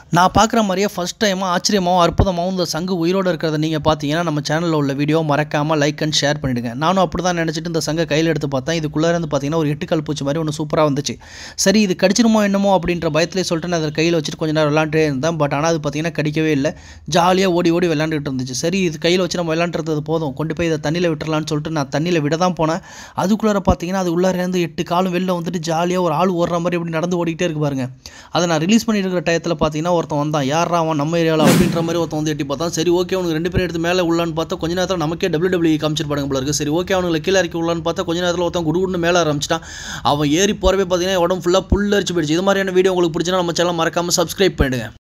நான் பார்க்குற மாதிரியே ஃபஸ்ட் டைமாக ஆச்சரியமாகவும் அற்புதமாகவும் இந்த சங்கு உயிரோடு இருக்கிறத நீங்கள் பார்த்தீங்கன்னா நம்ம சேனலில் உள்ள வீடியோ மறக்காமல் லைக் அண்ட் ஷேர் பண்ணிவிடுங்க நானும் அப்படி தான் நினச்சிட்டு இந்த சங்கை கையில் எடுத்து பார்த்தேன் இதுக்குள்ளே இருந்து பார்த்தீங்கன்னா ஒரு எட்டு கல் பூச்சி மாதிரி ஒன்று சூப்பராக வந்துச்சு சரி இது கடிச்சிருமோ என்னமோ அப்படின்ற பயத்திலே சொல்லிட்டு நான் அதை கையில் வச்சுட்டு கொஞ்ச நேரம் விளாண்டே இருந்தேன் பட் ஆனால் அது பார்த்தீங்கன்னா கடிக்கவே இல்லை ஜாலியாக ஓடி ஓடி விளாண்டுட்டு இருந்துச்சு சரி இது கையில் வச்சு நம்ம விளாண்டுறது போதும் கொண்டு போய் இதை தண்ணியில் விட்டுறலான்னு சொல்லிட்டு நான் தண்ணியில் விட தான் போனேன் அதுக்குள்ளார பார்த்தீங்கன்னா அது உள்ளார இருந்து எட்டு காலும் வெளில வந்துட்டு ஜாலியாக ஒரு ஆள் ஓடுற மாதிரி இப்படி நடந்து ஓடிக்கிட்டே இருக்கு பாருங்க அதை நான் ரிலீஸ் பண்ணிட்டு இருக்கிற டயத்தில் பார்த்தீங்கன்னா ஒருத்தன் வந்தான் யாரா அவன் நம்ம ஏரியாவில் அப்படின்ற மாதிரி ஒருத்தன் வந்து எட்டி பார்த்தான் சரி ஓகே அவனுக்கு ரெண்டு பேரும் எடுத்து மேலே உள்ளான்னு பார்த்தா கொஞ்ச நேரத்தில் நமக்கே டபிள்யூ டபிள்யூ காமிச்சிருப்பாங்க போல இருக்கு சரி ஓகே அவனுக்கு கீழே இறக்கி உள்ளான்னு பார்த்தா கொஞ்ச நேரத்தில் ஒருத்தன் குடுகுடுன்னு மேலே ஆரம்பிச்சிட்டான் அவன் ஏறி போகிறவே பார்த்தீங்கன்னா உடம்பு ஃபுல்லாக புல்லரிச்சு போயிடுச்சு இது மாதிரியான வீடியோ உங்களுக்கு பிடிச்சினா நம்ம சேனல் மறக்காமல் சப்ஸ்கிரைப் பண்ணிடுங்க